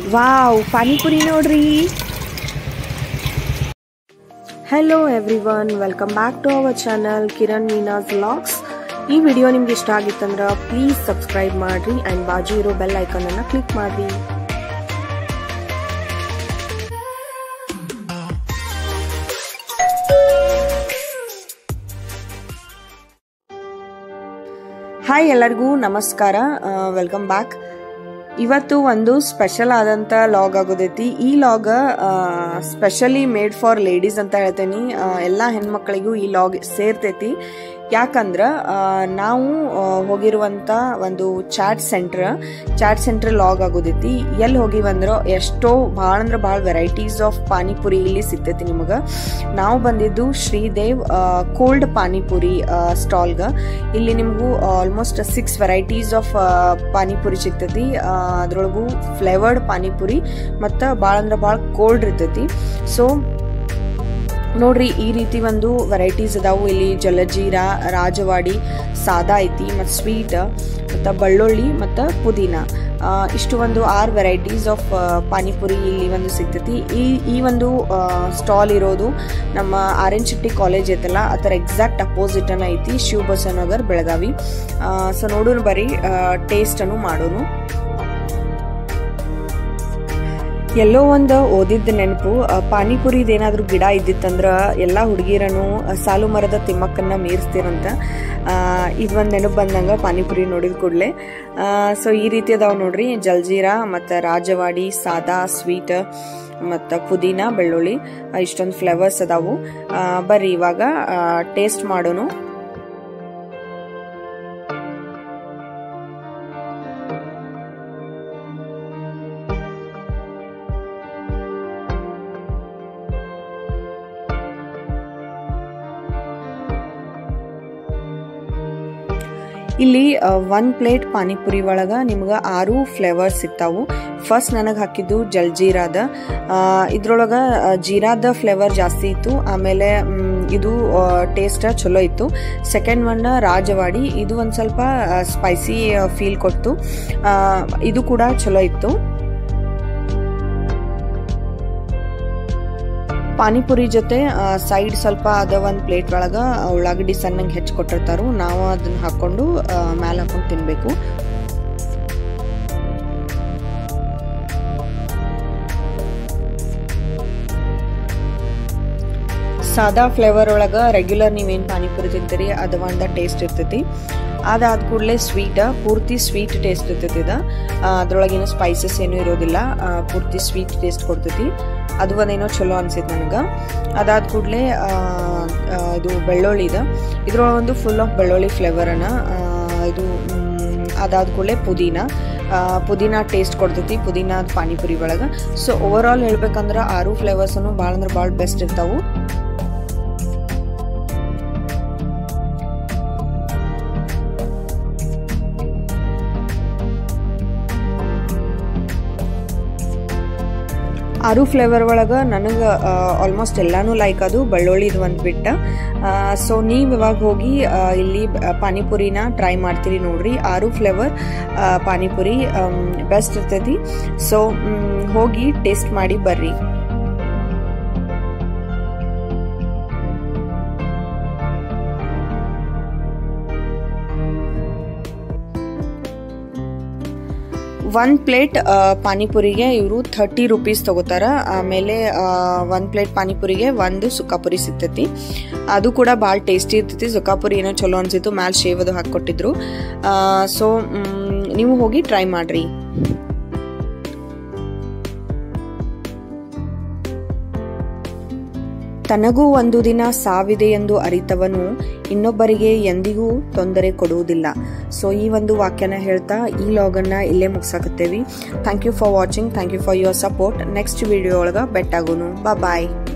wow panipuri ನೋಡ್ರಿ hello everyone welcome back to our channel Kiran Meena's vlogs ಈ video ನಿಮ್ಗೆ ಇಷ್ಟ ಆಗಿತ್ತಂದ್ರೆ ಪ್ಲೀಸ್ ಸಬ್ಸ್ಕ್ರೈಬ್ ಮಾಡ್ರಿ ಆ್ಯಂಡ್ ಬಾಜು ಇರೋ ಬೆಲ್ ಐಕನ್ ಅನ್ನ ಕ್ಲಿಕ್ ಮಾಡ್ರಿ ಹಾಯ್ ಎಲ್ಲರಿಗೂ ನಮಸ್ಕಾರ ವೆಲ್ಕಮ್ ಬ್ಯಾಕ್ ಇವತ್ತು ಒಂದು ಸ್ಪೆಷಲ್ ಆದಂತ ಲಾಗ್ ಆಗೋದೈತಿ ಈ log specially made for ladies ಅಂತ ಹೇಳ್ತೇನೆ ಎಲ್ಲ ಹೆಣ್ಮಕ್ಳಿಗೂ ಈ ಲಾಗ್ ಸೇರ್ತೈತಿ ಯಾಕಂದ್ರ ನಾವು ಹೋಗಿರುವಂತ ಒಂದು chat centre chat centre log ಆಗೋದೈತಿ ಎಲ್ಲಿ ಹೋಗಿವಂದ್ರ ಎಷ್ಟೋ ಭಾಳ ಅಂದ್ರೆ ಭಾಳ ವೆರೈಟೀಸ್ ಆಫ್ ಪಾನಿಪುರಿ ಇಲ್ಲಿ ಸಿಗ್ತೈತಿ ನಿಮಗ ನಾವು ಬಂದಿದ್ದು ಶ್ರೀದೇವ್ ಕೋಲ್ಡ್ ಪಾನಿಪುರಿ ಸ್ಟಾಲ್ಗ ಇಲ್ಲಿ ನಿಮಗೂ almost six varieties of panipuri ಸಿಗ್ತೈತಿ ಅದ್ರೊಳಗೂ ಫ್ಲೇವರ್ಡ್ ಪಾನಿಪುರಿ ಮತ್ತು ಭಾಳ ಅಂದ್ರೆ ಭಾಳ ಕೋಲ್ಡ್ ಇರ್ತೈತಿ ಸೊ ನೋಡ್ರಿ ಈ ರೀತಿ ಒಂದು ವೆರೈಟೀಸ್ ಅದಾವು ಇಲ್ಲಿ ಜಲಜೀರಾ ರಾಜವಾಡಿ ಸಾದಾ ಐತಿ ಮತ್ತು ಸ್ವೀಟ್ ಮತ್ತು ಬೆಳ್ಳುಳ್ಳಿ ಮತ್ತು ಪುದೀನ ಇಷ್ಟು ಒಂದು ಆರು ವೆರೈಟೀಸ್ ಆಫ್ ಪಾನಿಪುರಿ ಇಲ್ಲಿ ಒಂದು ಸಿಗ್ತೈತಿ ಈ ಈ ಒಂದು ಸ್ಟಾಲ್ ಇರೋದು ನಮ್ಮ ಆರ್ ಎನ್ ಶೆಟ್ಟಿ ಕಾಲೇಜ್ ಐತಲ್ಲ ಅದರ ಎಕ್ಸಾಕ್ಟ್ ಅಪೋಸಿಟ್ ಅನ್ನ ಐತಿ ಶಿವ ಬಸವನಗರ್ ಬೆಳಗಾವಿ ಸೊ ನೋಡೋಣ ಬರೀ ಟೇಸ್ಟ್ ಅನ್ನು ಮಾಡೋನು ಎಲ್ಲೋ ಒಂದು ಓದಿದ್ದ ನೆನಪು ಪಾನಿಪುರಿದ ಏನಾದರೂ ಗಿಡ ಇದ್ದಿತ್ತಂದ್ರ ಎಲ್ಲ ಹುಡುಗಿರನು ಸಾಲು ಮರದ ತಿಮ್ಮಕ್ಕನ್ನ ಮೀರಿಸ್ತೀರಂತ ಇದು ಒಂದು ನೆನಪು ಬಂದಂಗ ಪಾನಿಪುರಿ ನೋಡಿದ ಕೂಡಲೇ ಸೊ ಈ ರೀತಿ ಅದಾವ ನೋಡ್ರಿ ಜಲ್ಜೀರಾ ಮತ್ತು ರಾಜವಾಡಿ ಸಾದಾ ಸ್ವೀಟ್ ಮತ್ತು ಪುದೀನ ಬೆಳ್ಳುಳ್ಳಿ ಇಷ್ಟೊಂದು ಫ್ಲೇವರ್ಸ್ ಅದಾವು ಬರ್ರಿ ಇವಾಗ ಟೇಸ್ಟ್ ಮಾಡೋನು ಇಲ್ಲಿ ಒನ್ ಪ್ಲೇಟ್ ಪಾನಿಪುರಿ ಒಳಗ ನಿಮ್ಗೆ ಆರು ಫ್ಲೇವರ್ಸ್ ಸಿಗ್ತಾವು ಫಸ್ಟ್ ನನಗೆ ಹಾಕಿದ್ದು ಜಲ್ಜೀರಾದ ಇದ್ರೊಳಗ ಜೀರಾದ ಫ್ಲೇವರ್ ಜಾಸ್ತಿ ಇತ್ತು ಆಮೇಲೆ ಇದು ಟೇಸ್ಟ್ ಚಲೋ ಇತ್ತು ಸೆಕೆಂಡ್ ಒನ್ ರಾಜವಾಡಿ ಇದು ಒಂದು ಸ್ವಲ್ಪ ಸ್ಪೈಸಿ ಫೀಲ್ ಕೊಟ್ಟು ಇದು ಕೂಡ ಚಲೋ ಇತ್ತು ಪಾನಿಪುರಿ ಜೊತೆ ಸೈಡ್ ಸ್ವಲ್ಪ ಅದ ಒಂದು ಪ್ಲೇಟ್ ಒಳಗ ಉಳ್ಳಾಗಡ್ಡಿ ಸಣ್ಣಂಗೆ ಹೆಚ್ಚು ಕೊಟ್ಟಿರ್ತಾರು ನಾವು ಅದನ್ನ ಹಾಕೊಂಡು ಮೇಲೆ ಹಾಕೊಂಡು ತಿನ್ಬೇಕು ಸಾದಾ ಫ್ಲೇವರ್ ಒಳಗ ರೆಗ್ಯುಲರ್ ನೀವೇನು ಪಾನಿಪುರಿ ತಿಂತೀರಿ ಅದು ಒಂದ ಟೇಸ್ಟ್ ಇರ್ತೈತಿ ಅದಾದ ಕೂಡಲೇ ಸ್ವೀಟ್ ಪೂರ್ತಿ ಸ್ವೀಟ್ ಟೇಸ್ಟ್ ಇರ್ತೈತಿ ಇದು ಅದ್ರೊಳಗೇನು ಸ್ಪೈಸಸ್ ಏನೂ ಇರೋದಿಲ್ಲ ಪೂರ್ತಿ ಸ್ವೀಟ್ ಟೇಸ್ಟ್ ಕೊಡ್ತೈತಿ ಅದು ಒಂದೇನೋ ಚಲೋ ಅನ್ಸೈತೆ ನನಗೆ ಅದಾದ ಕೂಡಲೇ ಇದು ಬೆಳ್ಳುಳ್ಳಿ ಇದೆ ಇದ್ರೊಳಗೆ ಒಂದು ಫುಲ್ ಆಫ್ ಬೆಳ್ಳುಳ್ಳಿ ಫ್ಲೇವರನ್ನ ಇದು ಅದಾದ ಕೂಡಲೇ ಪುದೀನ ಪುದೀನ ಟೇಸ್ಟ್ ಕೊಡ್ತೈತಿ ಪುದೀನ ಪಾನಿಪುರಿ ಒಳಗೆ ಸೊ ಓವರ್ ಆಲ್ ಹೇಳ್ಬೇಕಂದ್ರೆ ಆರು ಫ್ಲೇವರ್ಸನ್ನು ಭಾಳ ಅಂದ್ರೆ ಭಾಳ ಬೆಸ್ಟ್ ಇರ್ತಾವು ಆರು ಫ್ಲೇವರ್ ಒಳಗೆ ನನಗೆ ಆಲ್ಮೋಸ್ಟ್ ಎಲ್ಲಾನು ಲೈಕ್ ಅದು ಬೆಳ್ಳುಳ್ಳಿದು ಒಂದು ಬಿಟ್ಟ ಸೊ ನೀವು ಇವಾಗ ಹೋಗಿ ಇಲ್ಲಿ ಪಾನಿಪುರಿನ ಟ್ರೈ ಮಾಡ್ತೀರಿ ನೋಡ್ರಿ ಆರು ಫ್ಲೇವರ್ ಪಾನಿಪುರಿ ಬೆಸ್ಟ್ ಇರ್ತೈತಿ ಸೊ ಹೋಗಿ ಟೇಸ್ಟ್ ಮಾಡಿ ಬರ್ರಿ ಒನ್ ಪ್ಲೇಟ್ ಪಾನಿಪುರಿಗೆ ಇವರು ಥರ್ಟಿ ರುಪೀಸ್ ತಗೋತಾರ ಆಮೇಲೆ ಒಂದು ಪ್ಲೇಟ್ ಪಾನಿಪುರಿಗೆ ಒಂದು ಸುಕ್ಕಾಪುರಿ ಸಿಗ್ತೈತಿ ಅದು ಕೂಡ ಭಾಳ ಟೇಸ್ಟಿ ಇರ್ತೈತಿ ಸುಕ್ಕಾಪುರಿ ಏನೋ ಚಲೋ ಅನ್ಸಿತ್ತು ಮ್ಯಾಲೆ ಶೇವ್ ಅದು ಹಾಕ್ಕೊಟ್ಟಿದ್ರು ಸೊ ನೀವು ಹೋಗಿ ಟ್ರೈ ಮಾಡ್ರಿ ತನಗೂ ಒಂದು ದಿನ ಸಾವಿದೆ ಎಂದು ಅರಿತವನು ಇನ್ನೊಬ್ಬರಿಗೆ ಎಂದಿಗೂ ತೊಂದರೆ ಕೊಡುವುದಿಲ್ಲ ಸೊ ಈ ಒಂದು ವಾಕ್ಯನ ಹೇಳ್ತಾ ಈ ಲಾಗನ್ನ ಇಲ್ಲೇ ಮುಗಿಸಾಕತ್ತೇವಿ thank you for watching thank you for your support next video ಒಳಗೆ ಬೆಟ್ಟಾಗೋನು ಬಾ ಬಾಯ್